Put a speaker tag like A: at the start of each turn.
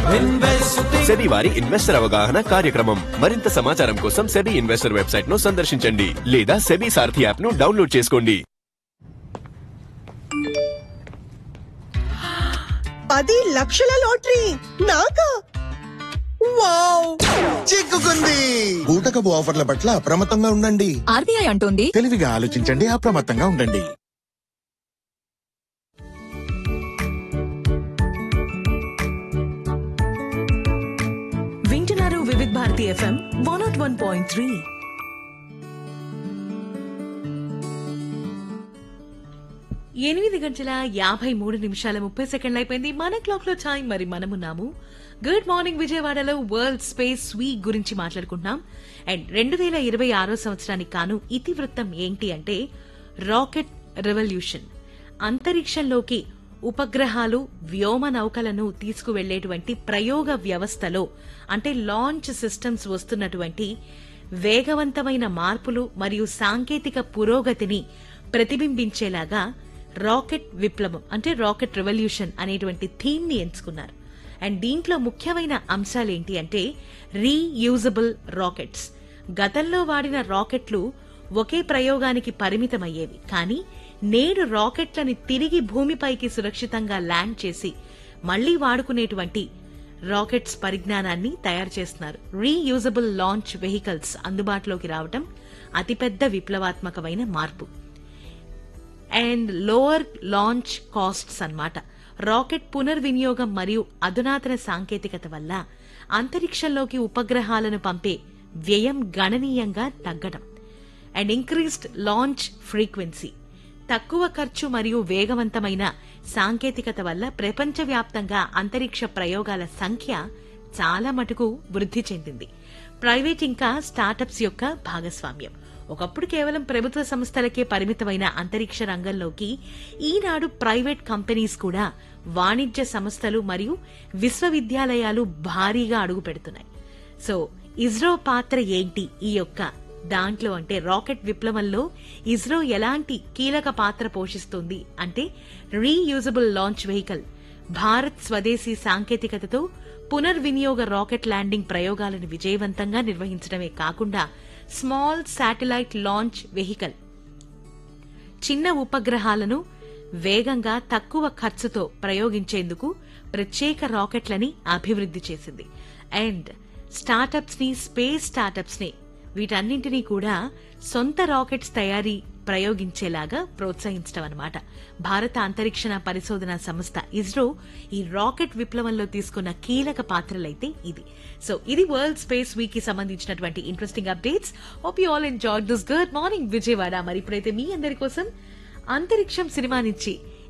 A: SEBI వారి investor అవగాహన కార్యక్రమం మరింత సమాచారం కోసం సెబీ ఇన్వెస్టర్ వెబ్సైట్ ను సందర్శించండి లేదా సెబీ సారథి యాప్ ను డౌన్లోడ్ చేసుకోండి
B: పది లక్షల లాటరీ నాకా వావ్
C: చిక్కుకుంది బూటకపు ఆఫర్ల పట్ల అప్రమత్తంగా ఉండండి
D: ఆర్బీఐ అంటోంది
C: తెలివిగా ఆలోచించండి అప్రమత్తంగా ఉండండి
E: వింటున్నారు Vividh Bharati FM one not one point three ఎనిమిది గంటల యాభై మూడు నిమిషాల ముప్పై సెకండ్లు అయిపోయింది మన క్లాక్ లో టైం మరి మనమున్నాము గుడ్ మార్నింగ్ విజయవాడలో వరల్డ్ స్పేస్ వీక్ గురించి మాట్లాడుకుంటున్నాం అండ్ రెండు వేల ఇరవై ఆరో సంవత్సరానికి కాను ఇతివృత్తం ఏంటి అంటే రాకెట్ రెవల్యూషన్ అంతరిక్షంలోకి ఉపగ్రహాలు వ్యోమ నౌకలను తీసుకువెళ్లేటువంటి ప్రయోగ వ్యవస్థలో అంటే లాంచ్ సిస్టమ్స్ వస్తున్నటువంటి వేగవంతమైన మార్పులు మరియు సాంకేతిక పురోగతిని ప్రతిబింబించేలాగా రాకెట్ విప్లవం అంటే రాకెట్ రెవల్యూషన్ అనేటువంటి థీమ్ ని ఎంచుకున్నారు అండ్ దీంట్లో ముఖ్యమైన అంశాలేంటి అంటే రీయూజబుల్ రాకెట్స్ గతంలో వాడిన రాకెట్లు ఒకే ప్రయోగానికి పరిమితమయ్యేవి కానీ నేడు రాకెట్లని తిరిగి భూమిపైకి సురక్షితంగా ల్యాండ్ చేసి మళ్లీ వాడుకునేటువంటి రాకెట్స్ పరిజ్ఞానాన్ని తయారు చేస్తున్నారు రీయూజబుల్ లాంచ్ వెహికల్స్ అందుబాటులోకి రావటం అతిపెద్ద విప్లవాత్మకమైన మార్పు అండ్ లోవర్ లాంచ్ కాస్ట్స్ అన్నమాట రాకెట్ పునర్వినియోగం మరియు అధునాతన సాంకేతికత వల్ల అంతరిక్షంలోకి ఉపగ్రహాలను పంపే వ్యయం గణనీయంగా తగ్గడం అండ్ ఇంక్రీస్డ్ లాంచ్ ఫ్రీక్వెన్సీ తక్కువ ఖర్చు మరియు వేగవంతమైన సాంకేతికత వల్ల ప్రపంచవ్యాప్తంగా అంతరిక్ష ప్రయోగాల సంఖ్య చాలా మటుకు వృద్ధి చెందింది ప్రైవేట్ ఇంకా స్టార్టప్స్ యొక్క భాగస్వామ్యం ఒకప్పుడు కేవలం ప్రభుత్వ సంస్థలకే పరిమితమైన అంతరిక్ష రంగంలోకి ఈనాడు ప్రైవేట్ కంపెనీస్ కూడా వాణిజ్య సంస్థలు మరియు విశ్వవిద్యాలయాలు భారీగా అడుగు పెడుతున్నాయి సో ఇస్రో పాత్ర ఏంటి ఈ యొక్క దాంట్లో అంటే రాకెట్ విప్లవంలో ఇస్రో ఎలాంటి కీలక పాత్ర పోషిస్తుంది అంటే రీయూజబుల్ లాంచ్ వెహికల్ భారత్ స్వదేశీ సాంకేతికతతో పునర్వినియోగ రాకెట్ ల్యాండింగ్ ప్రయోగాలను విజయవంతంగా నిర్వహించడమే కాకుండా స్మాల్ శాటిలైట్ లాంచ్ వెహికల్ చిన్న ఉపగ్రహాలను వేగంగా తక్కువ ఖర్చుతో ప్రయోగించేందుకు ప్రత్యేక రాకెట్లని అభివృద్ధి చేసింది అండ్ స్టార్టప్స్ ని స్పేస్ స్టార్టప్స్ ని వీటన్నింటినీ కూడా సొంత రాకెట్స్ తయారీ ప్రయోగించేలాగా ప్రోత్సహించడం అన్నమాట భారత అంతరిక్షణ పరిశోధన సంస్థ ఇస్రో ఈ రాకెట్ విప్లవంలో తీసుకున్న కీలక పాత్రలైతే ఇది సో ఇది వరల్డ్ స్పేస్ వీక్ కి సంబంధించినటువంటి interesting updates hope you all enjoy this good morning Vijayawada మరి ఇప్పుడైతే మీ అందరి కోసం అంతరిక్షం సినిమా నుంచి